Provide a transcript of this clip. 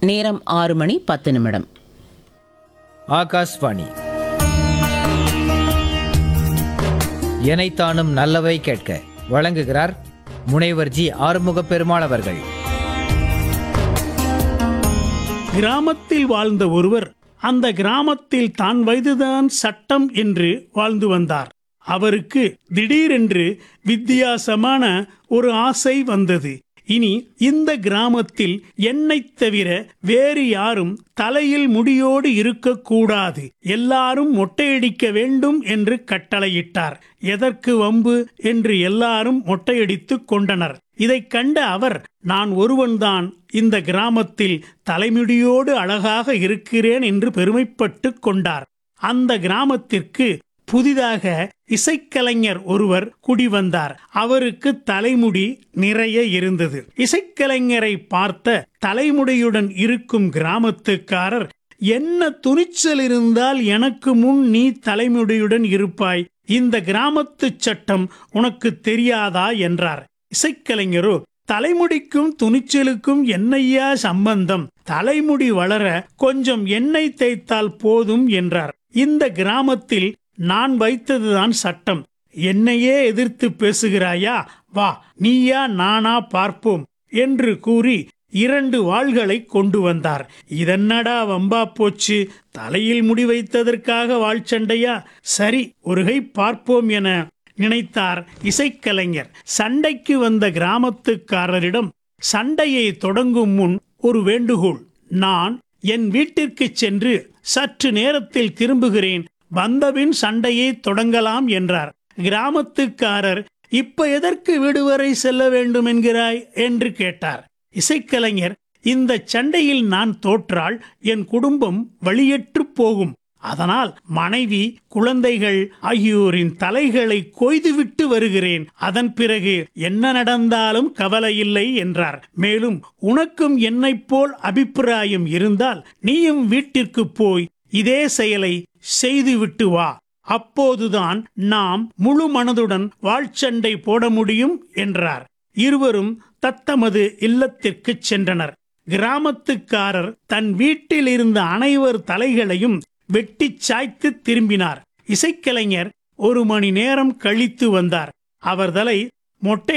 நேரம் ஆறு மணி பத்து நிமிடம் ஆகாஷ்வாணி எனைத்தானும் நல்லவை கேட்க வழங்குகிறார் முனைவர் ஜி ஆறுமுக பெருமாள் அவர்கள் கிராமத்தில் வாழ்ந்த ஒருவர் அந்த கிராமத்தில் தான் வயதுதான் சட்டம் என்று வாழ்ந்து வந்தார் அவருக்கு திடீரென்று வித்தியாசமான ஒரு ஆசை வந்தது இனி இந்த கிராமத்தில் என்னைத் தவிர வேறு யாரும் தலையில் முடியோடு இருக்கக்கூடாது எல்லாரும் மொட்டையடிக்க வேண்டும் என்று கட்டளையிட்டார் எதற்கு வம்பு என்று எல்லாரும் மொட்டையடித்துக் கொண்டனர் இதைக் கண்ட அவர் நான் ஒருவன்தான் இந்த கிராமத்தில் தலைமுடியோடு அழகாக இருக்கிறேன் என்று பெருமைப்பட்டுக் கொண்டார் அந்த கிராமத்திற்கு புதிதாக இசைக்கலைஞர் ஒருவர் குடிவந்தார் அவருக்கு தலைமுடி நிறைய இருந்தது இசைக்கலைஞரை பார்த்த தலைமுடியுடன் இருக்கும் கிராமத்துக்காரர் என்ன துணிச்சல் இருந்தால் எனக்கு முன் நீ தலைமுடியுடன் இருப்பாய் இந்த கிராமத்து சட்டம் உனக்கு தெரியாதா என்றார் இசைக்கலைஞரோ தலைமுடிக்கும் துணிச்சலுக்கும் என்னையா சம்பந்தம் தலைமுடி வளர கொஞ்சம் எண்ணெய் தேய்த்தால் போதும் என்றார் இந்த கிராமத்தில் நான் வைத்ததுதான் சட்டம் என்னையே எதிர்த்து பேசுகிறாயா வா நீயா நானா பார்ப்போம் என்று கூறி இரண்டு வாள்களை கொண்டு வந்தார் இதென்னடா வம்பா போச்சு தலையில் முடி வைத்ததற்காக வாள் சண்டையா சரி ஒருகை பார்ப்போம் என நினைத்தார் இசைக்கலைஞர் சண்டைக்கு வந்த கிராமத்துக்காரரிடம் சண்டையை தொடங்கும் முன் ஒரு வேண்டுகோள் நான் என் வீட்டிற்கு சென்று சற்று நேரத்தில் திரும்புகிறேன் வந்தபின் சண்டையை தொடங்கலாம் என்றார் கிராமத்துக்காரர் இப்ப எதற்கு வீடு வரை செல்ல வேண்டும் என்கிறாய் என்று கேட்டார் இசைக்கலைஞர் இந்த சண்டையில் நான் தோற்றால் என் குடும்பம் வழியற்று போகும் அதனால் மனைவி குழந்தைகள் ஆகியோரின் தலைகளை கொய்துவிட்டு வருகிறேன் அதன் பிறகு என்ன நடந்தாலும் கவலையில்லை என்றார் மேலும் உனக்கும் என்னைப் போல் அபிப்பிராயம் இருந்தால் நீயும் வீட்டிற்கு போய் இதே செயலை செய்துவிட்டு வா அப்போதுதான் நாம் முழு மனதுடன் வாழ்ச்சண்டை போட முடியும் என்றார் இருவரும் தத்தமது இல்லத்திற்குச் சென்றனர் கிராமத்துக்காரர் தன் வீட்டில் இருந்த அனைவர் தலைகளையும் வெட்டிச் சாய்த்து திரும்பினார் இசைக்கலைஞர் ஒரு மணி நேரம் கழித்து வந்தார் அவர் தலை மொட்டை